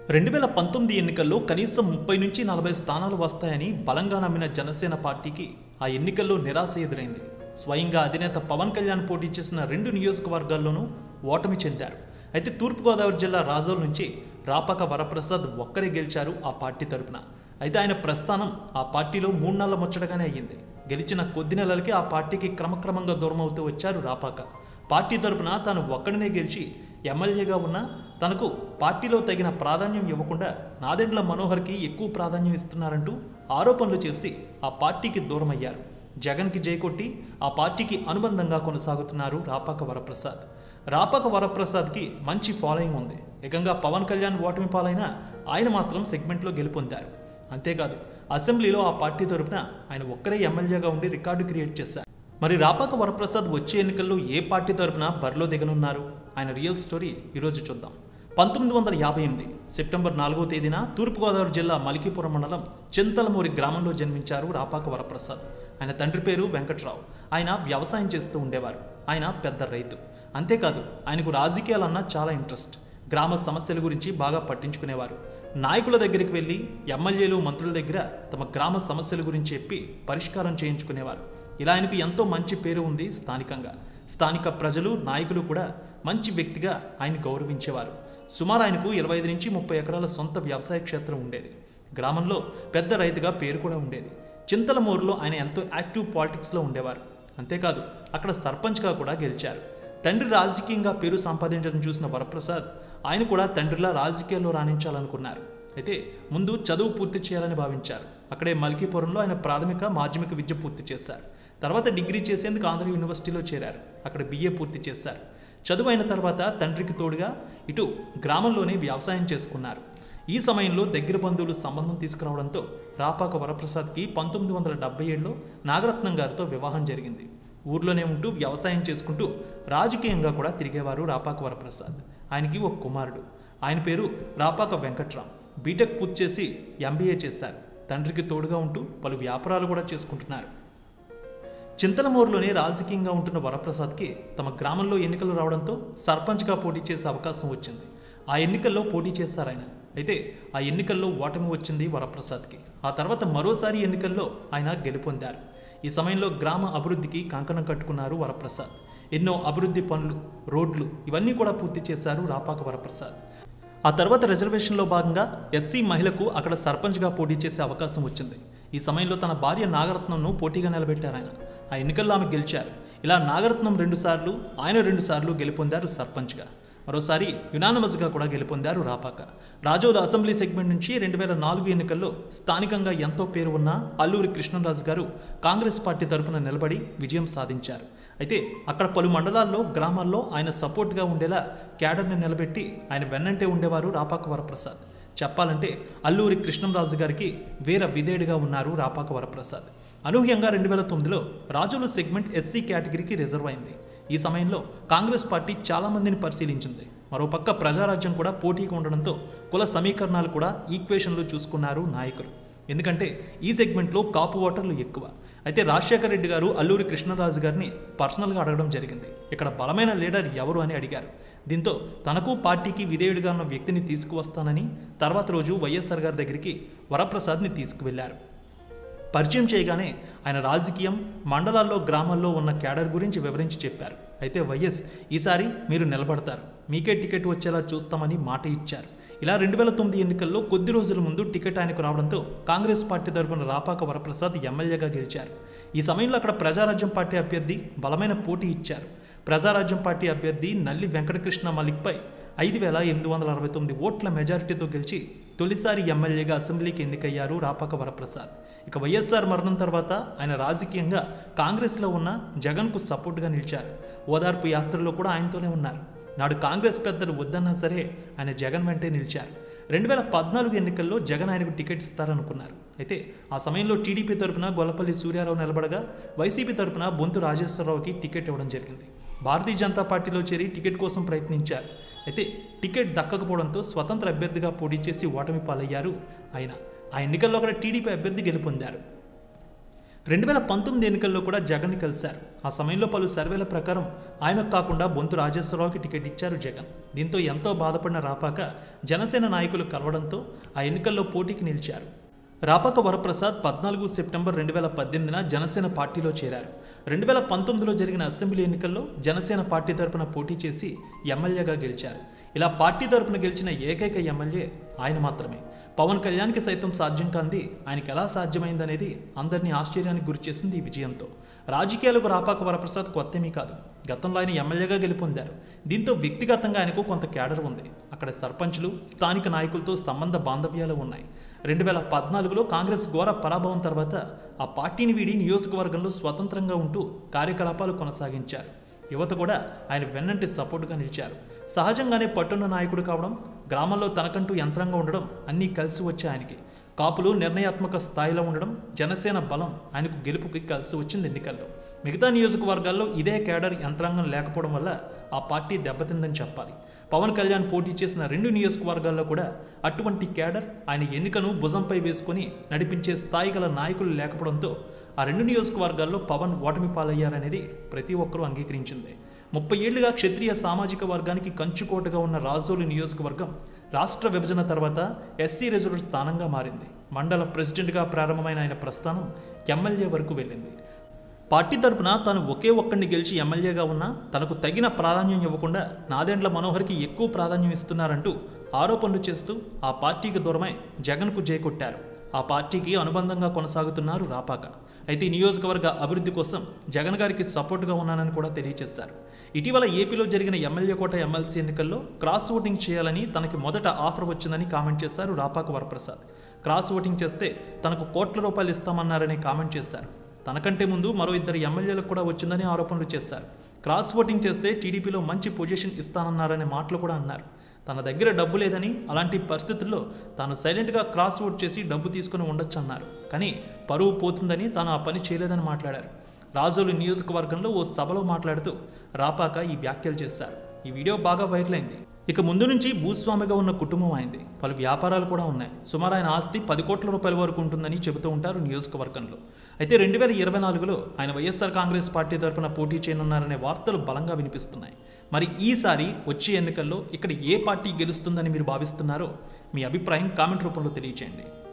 రెండు వేల పంతొమ్మిది ఎన్నికల్లో కనీసం ముప్పై నుంచి నలభై స్థానాలు వస్తాయని బలంగా నమ్మిన జనసేన పార్టీకి ఆ ఎన్నికల్లో నిరాశ ఎదురైంది స్వయంగా అధినేత పవన్ కళ్యాణ్ పోటీ చేసిన రెండు నియోజకవర్గాల్లోనూ ఓటమి చెందారు అయితే తూర్పుగోదావరి జిల్లా రాజోల్ నుంచి రాపాక వరప్రసాద్ ఒక్కరే గెలిచారు ఆ పార్టీ తరపున అయితే ఆయన ప్రస్థానం ఆ పార్టీలో మూడు నెలల ముచ్చటగానే అయ్యింది గెలిచిన కొద్ది నెలలకి ఆ పార్టీకి క్రమక్రమంగా దూరం అవుతూ వచ్చారు రాపాక పార్టీ తరపున తాను ఒక్కడనే గెలిచి ఎమ్మెల్యేగా ఉన్న తనకు పార్టీలో తగిన ప్రాధాన్యం ఇవ్వకుండా నాదెండ్ల మనోహర్కి ఎక్కువ ప్రాధాన్యం ఇస్తున్నారంటూ ఆరోపణలు చేసి ఆ పార్టీకి దూరమయ్యారు జగన్కి జైకొట్టి ఆ పార్టీకి అనుబంధంగా కొనసాగుతున్నారు రాపాక వరప్రసాద్ రాపాక వరప్రసాద్కి మంచి ఫాలోయింగ్ ఉంది ఏకంగా పవన్ కళ్యాణ్ ఓటమి పాలైన ఆయన మాత్రం సెగ్మెంట్లో గెలుపొందారు అంతేకాదు అసెంబ్లీలో ఆ పార్టీ తరపున ఆయన ఒక్కరే ఎమ్మెల్యేగా ఉండి రికార్డు క్రియేట్ చేశారు మరి రాపాక వరప్రసాద్ వచ్చే ఎన్నికల్లో ఏ పార్టీ తరపున బరిలో దిగనున్నారు ఆయన రియల్ స్టోరీ ఈరోజు చూద్దాం పంతొమ్మిది వందల యాభై ఎనిమిది సెప్టెంబర్ నాలుగో తేదీన తూర్పుగోదావరి జిల్లా మలికీపురం మండలం చింతలమూరి గ్రామంలో జన్మించారు రాపాక వరప్రసాద్ ఆయన తండ్రి పేరు వెంకట్రావు ఆయన వ్యవసాయం చేస్తూ ఉండేవారు ఆయన పెద్ద రైతు అంతేకాదు ఆయనకు రాజకీయాలన్నా చాలా ఇంట్రెస్ట్ గ్రామ సమస్యల గురించి బాగా పట్టించుకునేవారు నాయకుల దగ్గరికి వెళ్ళి ఎమ్మెల్యేలు మంత్రుల దగ్గర తమ గ్రామ సమస్యల గురించి చెప్పి పరిష్కారం చేయించుకునేవారు ఇలా ఆయనకు ఎంతో మంచి పేరు ఉంది స్థానికంగా స్థానిక ప్రజలు నాయకులు కూడా మంచి వ్యక్తిగా ఆయన గౌరవించేవారు సుమారు ఆయనకు ఇరవై ఐదు నుంచి ముప్పై ఎకరాల సొంత వ్యవసాయ క్షేత్రం ఉండేది గ్రామంలో పెద్ద రైతుగా పేరు కూడా ఉండేది చింతలమూరులో ఆయన ఎంతో యాక్టివ్ పాలిటిక్స్లో ఉండేవారు అంతేకాదు అక్కడ సర్పంచ్గా కూడా గెలిచారు తండ్రి రాజకీయంగా పేరు సంపాదించడం చూసిన వరప్రసాద్ ఆయన కూడా తండ్రిలా రాజకీయాల్లో రాణించాలనుకున్నారు అయితే ముందు చదువు పూర్తి చేయాలని భావించారు అక్కడే మల్కీపురంలో ఆయన ప్రాథమిక మాధ్యమిక విద్య పూర్తి చేశారు తర్వాత డిగ్రీ చేసేందుకు ఆంధ్ర యూనివర్సిటీలో చేరారు అక్కడ బిఏ పూర్తి చేశారు చదువు అయిన తర్వాత తండ్రికి తోడుగా ఇటు గ్రామంలోనే వ్యవసాయం చేసుకున్నారు ఈ సమయంలో దగ్గర బంధువులు సంబంధం తీసుకురావడంతో రాపాక వరప్రసాద్కి పంతొమ్మిది వందల డెబ్బై ఏడులో నాగరత్నం గారితో వివాహం జరిగింది ఊర్లోనే ఉంటూ వ్యవసాయం చేసుకుంటూ రాజకీయంగా కూడా తిరిగేవారు రాపాక వరప్రసాద్ ఆయనకి ఒక కుమారుడు ఆయన పేరు రాపాక వెంకట్రామ్ బీటెక్ పూర్తి చేసి ఎంబీఏ చేశారు తండ్రికి తోడుగా ఉంటూ పలు వ్యాపారాలు కూడా చేసుకుంటున్నారు చింతలమూరులోనే రాజకీయంగా ఉంటున్న వరప్రసాద్కి తమ గ్రామంలో ఎన్నికలు రావడంతో సర్పంచ్గా పోటీ చేసే అవకాశం వచ్చింది ఆ ఎన్నికల్లో పోటీ చేశారు ఆయన అయితే ఆ ఎన్నికల్లో ఓటమి వచ్చింది వరప్రసాద్కి ఆ తర్వాత మరోసారి ఎన్నికల్లో ఆయన గెలుపొందారు ఈ సమయంలో గ్రామ అభివృద్ధికి కంకణం కట్టుకున్నారు వరప్రసాద్ ఎన్నో అభివృద్ధి పనులు రోడ్లు ఇవన్నీ కూడా పూర్తి చేశారు రాపాక వరప్రసాద్ ఆ తర్వాత రిజర్వేషన్లో భాగంగా ఎస్సీ మహిళకు అక్కడ సర్పంచ్గా పోటీ చేసే అవకాశం వచ్చింది ఈ సమయంలో తన భార్య నాగరత్నంను పోటీగా నిలబెట్టారు ఆయన ఆ ఎన్నికల్లో ఆమె గెలిచారు ఇలా నాగరత్నం రెండుసార్లు ఆయన రెండుసార్లు గెలుపొందారు సర్పంచ్గా మరోసారి యునానమస్గా కూడా గెలుపొందారు రాపాక రాజోలు అసెంబ్లీ సెగ్మెంట్ నుంచి రెండు వేల నాలుగు ఎన్నికల్లో స్థానికంగా ఎంతో పేరు ఉన్న అల్లూరి కృష్ణరాజు గారు కాంగ్రెస్ పార్టీ తరపున నిలబడి విజయం సాధించారు అయితే అక్కడ పలు మండలాల్లో గ్రామాల్లో ఆయన సపోర్ట్గా ఉండేలా క్యాడర్ని నిలబెట్టి ఆయన వెన్నంటే ఉండేవారు రాపాక వరప్రసాద్ చెప్పాలంటే అల్లూరి కృష్ణంరాజు గారికి వీర విధేయుడిగా ఉన్నారు రాపాక వరప్రసాద్ అనూహ్యంగా రెండు వేల తొమ్మిదిలో రాజుల సెగ్మెంట్ ఎస్సీ కేటగిరీకి రిజర్వ్ అయింది ఈ సమయంలో కాంగ్రెస్ పార్టీ చాలామందిని పరిశీలించింది మరోపక్క ప్రజారాజ్యం కూడా పోటీగా ఉండడంతో కుల సమీకరణాలు కూడా ఈక్వేషన్లు చూసుకున్నారు నాయకులు ఎందుకంటే ఈ సెగ్మెంట్లో కాపు ఓటర్లు ఎక్కువ అయితే రాజశేఖర రెడ్డి గారు అల్లూరి కృష్ణరాజు గారిని పర్సనల్గా అడగడం జరిగింది ఇక్కడ బలమైన లీడర్ ఎవరు అని అడిగారు దీంతో తనకు పార్టీకి విధేయుడిగా ఉన్న వ్యక్తిని తీసుకువస్తానని తర్వాత రోజు వైఎస్ఆర్ గారి దగ్గరికి వరప్రసాద్ని తీసుకువెళ్లారు పరిచయం చేయగానే ఆయన రాజకీయం మండలాల్లో గ్రామాల్లో ఉన్న క్యాడర్ గురించి వివరించి చెప్పారు అయితే వైఎస్ ఈసారి మీరు నిలబడతారు మీకే టికెట్ వచ్చేలా చూస్తామని మాట ఇచ్చారు ఇలా రెండు వేల తొమ్మిది ఎన్నికల్లో కొద్ది రోజుల ముందు టికెట్ ఆయనకు రావడంతో కాంగ్రెస్ పార్టీ తరపున రాపాక వరప్రసాద్ ఎమ్మెల్యేగా గెలిచారు ఈ సమయంలో అక్కడ ప్రజారాజ్యం పార్టీ అభ్యర్థి బలమైన పోటీ ఇచ్చారు ప్రజారాజ్యం పార్టీ అభ్యర్థి నల్లి వెంకటకృష్ణ మలిక్పై ఐదు వేల ఎనిమిది వందల అరవై తొమ్మిది ఓట్ల మెజారిటీతో గెలిచి తొలిసారి ఎమ్మెల్యేగా అసెంబ్లీకి ఎన్నికయ్యారు రాపాక వరప్రసాద్ ఇక వైఎస్ఆర్ మరణం తర్వాత ఆయన రాజకీయంగా కాంగ్రెస్లో ఉన్న జగన్కు సపోర్ట్గా నిలిచారు ఓదార్పు యాత్రలో కూడా ఆయనతోనే ఉన్నారు నాడు కాంగ్రెస్ పెద్దలు వద్దన్నా సరే ఆయన జగన్ వెంటే నిలిచారు రెండు వేల పద్నాలుగు ఎన్నికల్లో జగన్ ఆయనకు టికెట్ ఇస్తారనుకున్నారు అయితే ఆ సమయంలో టీడీపీ తరపున గొల్లపల్లి సూర్యారావు నిలబడగా వైసీపీ తరపున బొంతు రాజేశ్వరరావుకి టికెట్ ఇవ్వడం జరిగింది భారతీయ జనతా పార్టీలో చేరి టికెట్ కోసం ప్రయత్నించారు అయితే టికెట్ దక్కకపోవడంతో స్వతంత్ర అభ్యర్థిగా పోటీ చేసి ఓటమి పాలయ్యారు ఆయన ఆ ఎన్నికల్లో కూడా టీడీపీ అభ్యర్థి గెలుపొందారు రెండు వేల పంతొమ్మిది ఎన్నికల్లో కూడా జగన్ని కలిశారు ఆ సమయంలో పలు సర్వేల ప్రకారం ఆయన కాకుండా బొంతు రాజేశ్వరరావుకి టికెట్ ఇచ్చారు జగన్ దీంతో ఎంతో బాధపడిన రాపాక జనసేన నాయకులు కలవడంతో ఆ ఎన్నికల్లో పోటీకి నిలిచారు రాపాక వరప్రసాద్ పద్నాలుగు సెప్టెంబర్ రెండు వేల పద్దెనిమిదిన జనసేన పార్టీలో చేరారు రెండు వేల పంతొమ్మిదిలో జరిగిన అసెంబ్లీ ఎన్నికల్లో జనసేన పార్టీ తరపున పోటీ చేసి ఎమ్మెల్యేగా గెలిచారు ఇలా పార్టీ తరపున గెలిచిన ఏకైక ఎమ్మెల్యే ఆయన మాత్రమే పవన్ కళ్యాణ్కి సైతం సాధ్యం కాంది ఆయనకి ఎలా సాధ్యమైందనేది అందరినీ ఆశ్చర్యానికి గురిచేసింది ఈ విజయంతో రాజకీయాలకు రాపాక వరప్రసాద్ కొత్తమీ కాదు గతంలో ఆయన ఎమ్మెల్యేగా గెలుపొందారు దీంతో వ్యక్తిగతంగా ఆయనకు కొంత కేడర్ ఉంది అక్కడ సర్పంచులు స్థానిక నాయకులతో సంబంధ బాంధవ్యాలు ఉన్నాయి రెండు వేల పద్నాలుగులో కాంగ్రెస్ ఘోర పరాభవం తర్వాత ఆ పార్టీని వీడి నియోజకవర్గంలో స్వతంత్రంగా ఉంటూ కార్యకలాపాలు కొనసాగించారు యువత కూడా ఆయన వెన్నంటి సపోర్టుగా నిలిచారు సహజంగానే పట్టున్న నాయకుడు కావడం గ్రామంలో తనకంటూ యంత్రంగా ఉండడం అన్నీ కలిసి వచ్చాయి ఆయనకి కాపులు నిర్ణయాత్మక స్థాయిలో ఉండడం జనసేన బలం ఆయనకు గెలుపుకి కలిసి వచ్చింది ఎన్నికల్లో మిగతా నియోజకవర్గాల్లో ఇదే కేడర్ యంత్రాంగం లేకపోవడం వల్ల ఆ పార్టీ దెబ్బతిందని చెప్పాలి పవన్ కళ్యాణ్ పోటీ చేసిన రెండు నియోజకవర్గాల్లో కూడా అటువంటి కేడర్ ఆయన ఎన్నికను భుజంపై వేసుకొని నడిపించే స్థాయి గల నాయకులు లేకపోవడంతో ఆ రెండు నియోజకవర్గాల్లో పవన్ ఓటమి పాలయ్యారనేది ప్రతి ఒక్కరూ అంగీకరించింది ముప్పై ఏళ్లుగా క్షత్రియ సామాజిక వర్గానికి కంచుకోటగా ఉన్న రాజోలు నియోజకవర్గం రాష్ట్ర విభజన తర్వాత ఎస్సీ రిజర్వ్ స్థానంగా మారింది మండల ప్రెసిడెంట్గా ప్రారంభమైన ఆయన ప్రస్థానం ఎమ్మెల్యే వరకు వెళ్ళింది పార్టీ తరపున తాను ఒకే ఒక్కడిని గెలిచి ఎమ్మెల్యేగా ఉన్నా తనకు తగిన ప్రాధాన్యం ఇవ్వకుండా నాదెండ్ల మనోహర్కి ఎక్కువ ప్రాధాన్యం ఇస్తున్నారంటూ ఆరోపణలు చేస్తూ ఆ పార్టీకి దూరమై జగన్కు జైకొట్టారు ఆ పార్టీకి అనుబంధంగా కొనసాగుతున్నారు రాపాక అయితే ఈ నియోజకవర్గ అభివృద్ధి కోసం జగన్ గారికి సపోర్టుగా ఉన్నానని కూడా తెలియజేశారు ఇటీవల ఏపీలో జరిగిన ఎమ్మెల్యే కోట ఎమ్మెల్సీ ఎన్నికల్లో క్రాస్ ఓటింగ్ చేయాలని తనకి మొదట ఆఫర్ వచ్చిందని కామెంట్ చేశారు రాపాక వరప్రసాద్ క్రాస్ ఓటింగ్ చేస్తే తనకు కోట్ల రూపాయలు ఇస్తామన్నారని కామెంట్ చేశారు తనకంటే ముందు మరో ఇద్దరు ఎమ్మెల్యేలకు కూడా వచ్చిందని ఆరోపణలు చేశారు క్రాస్ ఓటింగ్ చేస్తే టీడీపీలో మంచి పొజిషన్ ఇస్తానన్నారనే మాటలు కూడా అన్నారు తన దగ్గర డబ్బు లేదని అలాంటి పరిస్థితుల్లో తాను సైలెంట్గా క్రాస్ ఓట్ చేసి డబ్బు తీసుకుని ఉండొచ్చు అన్నారు కానీ పరువు పోతుందని తాను ఆ పని చేయలేదని మాట్లాడారు రాజోలు నియోజకవర్గంలో ఓ సభలో మాట్లాడుతూ రాపాక ఈ వ్యాఖ్యలు చేశారు ఈ వీడియో బాగా వైరల్ అయింది ఇక ముందు నుంచి భూస్వామిగా ఉన్న కుటుంబం అయింది పలు వ్యాపారాలు కూడా ఉన్నాయి సుమారు ఆయన ఆస్తి పది కోట్ల రూపాయల వరకు ఉంటుందని చెబుతూ ఉంటారు నియోజకవర్గంలో అయితే రెండు వేల ఇరవై నాలుగులో ఆయన వైఎస్ఆర్ కాంగ్రెస్ పార్టీ తరఫున పోటీ చేయనున్నారనే వార్తలు బలంగా వినిపిస్తున్నాయి మరి ఈసారి వచ్చే ఎన్నికల్లో ఇక్కడ ఏ పార్టీ గెలుస్తుందని మీరు భావిస్తున్నారో మీ అభిప్రాయం కామెంట్ రూపంలో తెలియచేయండి